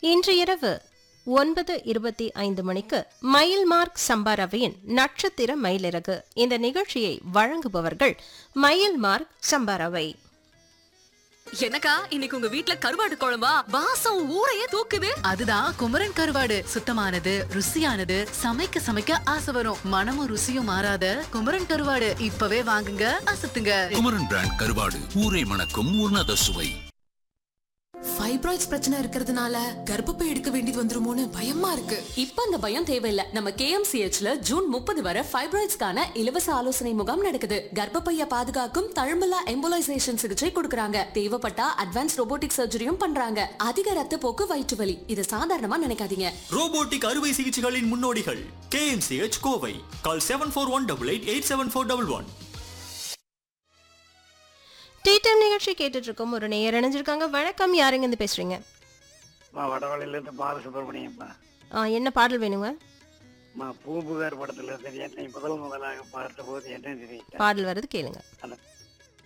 இன்று இரவு ஒன்பது இருபத்தி ஐந்து மணிக்கு மயில் மார்க் சம்பாரவையின் நட்சத்திர மயிலிறகு இந்த நிகழ்ச்சியை வழங்குபவர்கள் மயில் மார்க் சம்பாரவை என்னக்கா இன்னைக்கு உங்க வீட்ல கருவாடு குழம்பா வாசம் ஊரையே தூக்குது அதுதான் குமரன் கருவாடு சுத்தமானது ருசியானது சமைக்க சமைக்க ஆசை வரும் மனமும் ருசியும் மாறாத குமரன் கருவாடு இப்பவே வாங்குங்க அசத்துங்க குமரன் பிராண்ட் கருவாடு ஊரை மணக்கும் உன்னத சுவை ஃபைப்ராய்ட்ஸ் பிரச்சனை இருக்கிறதுனால கர்ப்பப்பை எடுக்க வேண்டியது வந்துருமோன்னு பயமா இருக்கு இப்ப அந்த பயம் தேவையில்ல நம்ம கேஎம்சிஹெச்ல ஜூன் முப்பது வரை ஃபைப்ராய்ட்ஸ்க்கான இலவச ஆலோசனை முகாம் நடக்குது கர்ப்பப்பைய பாதுகாக்கும் தழும்பலா எம்போலைசேஷன் சிகிச்சை கொடுக்கறாங்க தேவைப்பட்டா அட்வான்ஸ் ரோபோட்டிக் சர்ஜரியும் பண்றாங்க அதிக ரத்த போக்கு வயிற்று வலி இது சாதாரணமா நினைக்காதீங்க ரோபோட்டிக் அறுவை சிகிச்சைகளின் முன்னோடிகள் KMCH Kovai call seven four one double eight eight seven four double one tea time நிகழ்ச்சி கேட்டுட்டு இருக்கோம் ஒரு நேயர் இணைஞ்சிருக்காங்க வணக்கம் யாருங்க இருந்து பேசுறீங்க அம்மா வடவழியிலேருந்து பாலசுப்ரமணியம்மா ஆ, என்ன பாடல் வேணுங்க அம்மா பூம்புகார் படத்துல இருந்து என்னை முதல் முதலாக பார்த்தபோது என்ன நினைத்தேன் பாடல் வருது கேளுங்க அந்த